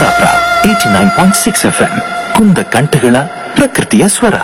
Kundapura eighty nine point six F M ಕುಂದ ಕಂಠಗಳ ಪ್ರಕೃತಿಯ ಸ್ವರ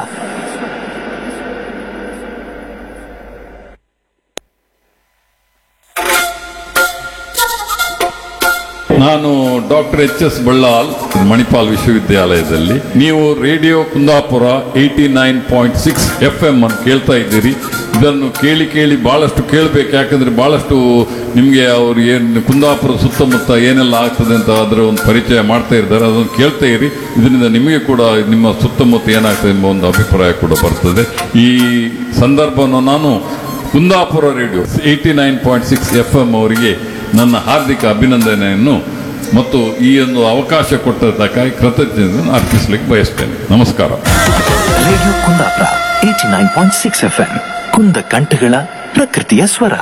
ನಾನು doctor H S Ballal Manipal ವಿಶ್ವವಿದ್ಯಾಲಯದಲ್ಲಿ ನೀವು radio Kundapura eighty nine point six F M ಅನ್ನು ಕೇಳ್ತಾ ಇದ್ದೀರಿ ಇದನ್ನು ಕೇಳಿ ಕೇಳಿ ಬಹಳಷ್ಟು ಕೇಳಬೇಕು ಯಾಕಂದ್ರೆ ಬಹಳಷ್ಟು ನಿಮಗೆ ಅವರು ಏನು ಕುಂದಾಪುರ ಸುತ್ತಮುತ್ತ ಏನೆಲ್ಲ ಆಗ್ತದೆ ಅಂತ ಅದರ ಒಂದು ಪರಿಚಯ ಮಾಡ್ತಾ ಇದ್ದಾರೆ ಅದನ್ನು ಕೇಳ್ತಾ ಇರಿ ಇದರಿಂದ ನಿಮಗೆ ಕೂಡ ನಿಮ್ಮ ಸುತ್ತಮುತ್ತ ಏನಾಗ್ತದೆ ಎಂಬ ಒಂದು ಅಭಿಪ್ರಾಯ ಕೂಡ ಬರ್ತದೆ ಈ ಸಂದರ್ಭವನ್ನು ನಾನು Kundapura radio eighty nine point six F M ಅವರಿಗೆ ನನ್ನ ಹಾರ್ದಿಕ ಅಭಿನಂದನೆಯನ್ನು ಮತ್ತು ಈ ಒಂದು ಅವಕಾಶ ಕೊಟ್ಟದ್ದಕ್ಕಾಗಿ ಕೃತಜ್ಞತೆಯನ್ನು ಅರ್ಪಿಸಲಿಕ್ಕೆ ಬಯಸ್ತೇನೆ ನಮಸ್ಕಾರ radio Kundapura eighty nine point six F M ಕುಂದ ಕಂಠಗಳ ಪ್ರಕೃತಿಯ ಸ್ವರ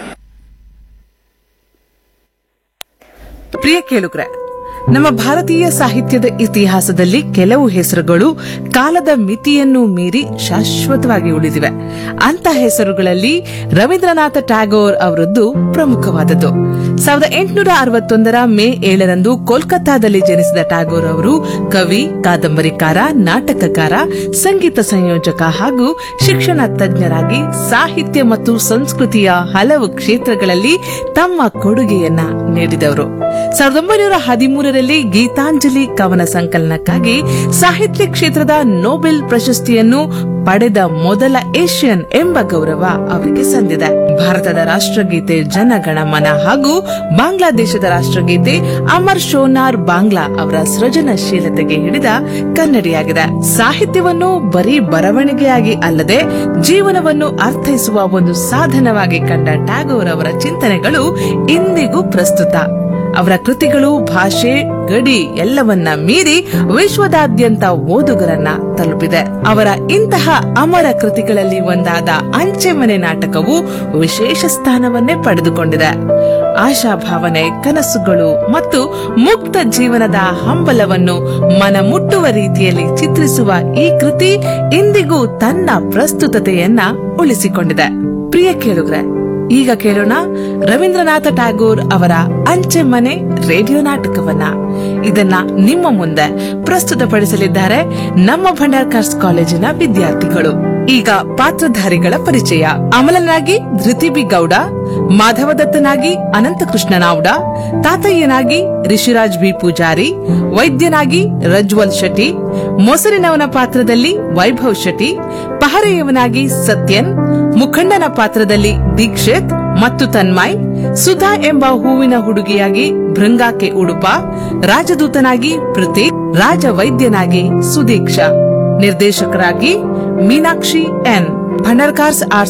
ಪ್ರಿಯ ಕೇಳುಗ್ರೆ ನಮ್ಮ ಭಾರತೀಯ ಸಾಹಿತ್ಯದ ಇತಿಹಾಸದಲ್ಲಿ ಕೆಲವು ಹೆಸರುಗಳು ಕಾಲದ ಮಿತಿಯನ್ನು ಮೀರಿ ಶಾಶ್ವತವಾಗಿ ಉಳಿದಿವೆ ಅಂತ ಹೆಸರುಗಳಲ್ಲಿ ರವೀಂದ್ರನಾಥ ಟ್ಯಾಗೋರ್ ಅವರದ್ದು ಪ್ರಮುಖವಾದದ್ದು ಸಾವಿರದ ಎಂಟುನೂರ ಅರವತ್ತೊಂದರ ಮೇ ಏಳರಂದು ಕೋಲ್ಕತ್ತಾದಲ್ಲಿ ಜನಿಸಿದ ಟ್ಯಾಗೋರ್ ಅವರು ಕವಿ ಕಾದಂಬರಿಕಾರ ನಾಟಕಕಾರ ಸಂಗೀತ ಸಂಯೋಜಕ ಹಾಗೂ ಶಿಕ್ಷಣ ತಜ್ಞರಾಗಿ ಸಾಹಿತ್ಯ ಮತ್ತು ಸಂಸ್ಕೃತಿಯ ಹಲವು ಕ್ಷೇತ್ರಗಳಲ್ಲಿ ತಮ್ಮ ಕೊಡುಗೆಯನ್ನ ನೀಡಿದವರು ಸಾವಿರದ ಒಂಬೈನೂರ ಹದಿಮೂರರಲ್ಲಿ ಗೀತಾಂಜಲಿ ಕವನ ಸಂಕಲನಕ್ಕಾಗಿ ಸಾಹಿತ್ಯ ಕ್ಷೇತ್ರದ ನೊಬೆಲ್ ಪ್ರಶಸ್ತಿಯನ್ನು ಪಡೆದ ಮೊದಲ ಏಷ್ಯನ್ ಎಂಬ ಗೌರವ ಅವರಿಗೆ ಸಂದಿದೆ ಭಾರತದ ರಾಷ್ಟ್ರಗೀತೆ ಜನಗಣಮನ ಹಾಗೂ ಬಾಂಗ್ಲಾದೇಶದ ರಾಷ್ಟ್ರಗೀತೆ ಅಮರ್ ಶೋನಾರ್ ಬಾಂಗ್ಲಾ ಅವರ ಸೃಜನಶೀಲತೆಗೆ ಹಿಡಿದ ಕನ್ನಡಿಯಾಗಿದೆ ಸಾಹಿತ್ಯವನ್ನು ಬರೀ ಬರವಣಿಗೆಯಾಗಿ ಅಲ್ಲದೆ ಜೀವನವನ್ನು ಅರ್ಥೈಸುವ ಒಂದು ಸಾಧನವಾಗಿ ಕಂಡ ಟ್ಯಾಗೋರ್ ಅವರ ಚಿಂತನೆಗಳು ಇಂದಿಗೂ ಪ್ರಸ್ತುತ ಅವರ ಕೃತಿಗಳು ಭಾಷೆ ಗಡಿ ಎಲ್ಲವನ್ನ ಮೀರಿ ವಿಶ್ವದಾದ್ಯಂತ ಓದುಗರನ್ನ ತಲುಪಿದೆ ಅವರ ಇಂತಹ ಅಮರ ಕೃತಿಗಳಲ್ಲಿ ಒಂದಾದ ಅಂಚೆ ಮನೆ ನಾಟಕವು ವಿಶೇಷ ಸ್ಥಾನವನ್ನೇ ಪಡೆದುಕೊಂಡಿದೆ ಆಶಾಭಾವನೆ ಕನಸುಗಳು ಮತ್ತು ಮುಕ್ತ ಜೀವನದ ಹಂಬಲವನ್ನು ಮನ ಮುಟ್ಟುವ ರೀತಿಯಲ್ಲಿ ಚಿತ್ರಿಸುವ ಈ ಕೃತಿ ಇಂದಿಗೂ ತನ್ನ ಪ್ರಸ್ತುತತೆಯನ್ನ ಉಳಿಸಿಕೊಂಡಿದೆ ಪ್ರಿಯ ಕೇಳುಗ್ರೆ ಈಗ ಕೇಳೋಣ ರವೀಂದ್ರನಾಥ ಟ್ಯಾಗೋರ್ ಅವರ ಅಂಚೆ ಮನೆ ರೇಡಿಯೋ ನಾಟಕವನ್ನ ಇದನ್ನ ನಿಮ್ಮ ಮುಂದೆ ಪ್ರಸ್ತುತಪಡಿಸಲಿದ್ದಾರೆ ನಮ್ಮ ಭಂಡಾರ್ಕರ್ಸ್ ಕಾಲೇಜಿನ ವಿದ್ಯಾರ್ಥಿಗಳು ಈಗ ಪಾತ್ರಧಾರಿಗಳ ಪರಿಚಯ ಅಮಲನಾಗಿ ಧೃತಿಬಿ ಗೌಡ ಮಾಧವದತ್ತನಾಗಿ ಅನಂತಕೃಷ್ಣ ನಾವ್ಡ ತಾತಯ್ಯನಾಗಿ ರಿಷಿರಾಜ್ ಬಿ ಪೂಜಾರಿ ವೈದ್ಯನಾಗಿ ರಜ್ವಲ್ ಶೆಟ್ಟಿ ಮೊಸರಿನವನ ಪಾತ್ರದಲ್ಲಿ ವೈಭವ್ ಶೆಟ್ಟಿ ಪಹರೆಯವನಾಗಿ ಸತ್ಯನ್ ಮುಖಂಡನ ಪಾತ್ರದಲ್ಲಿ ದೀಕ್ಷಿತ್ ಮತ್ತು ತನ್ಮಯ್ ಸುಧಾ ಎಂಬ ಹೂವಿನ ಹುಡುಗಿಯಾಗಿ ಭೃಂಗಾಕೆ ಉಡುಪ ರಾಜದೂತನಾಗಿ ಪ್ರತೀಕ್ ರಾಜವೈದ್ಯನಾಗಿ ಸುದೀಕ್ಷಾ ನಿರ್ದೇಶಕರಾಗಿ ಮೀನಾಕ್ಷಿ ಎನ್ ಭಂಡರ್ಕಾರ್ಸ್ ಆರ್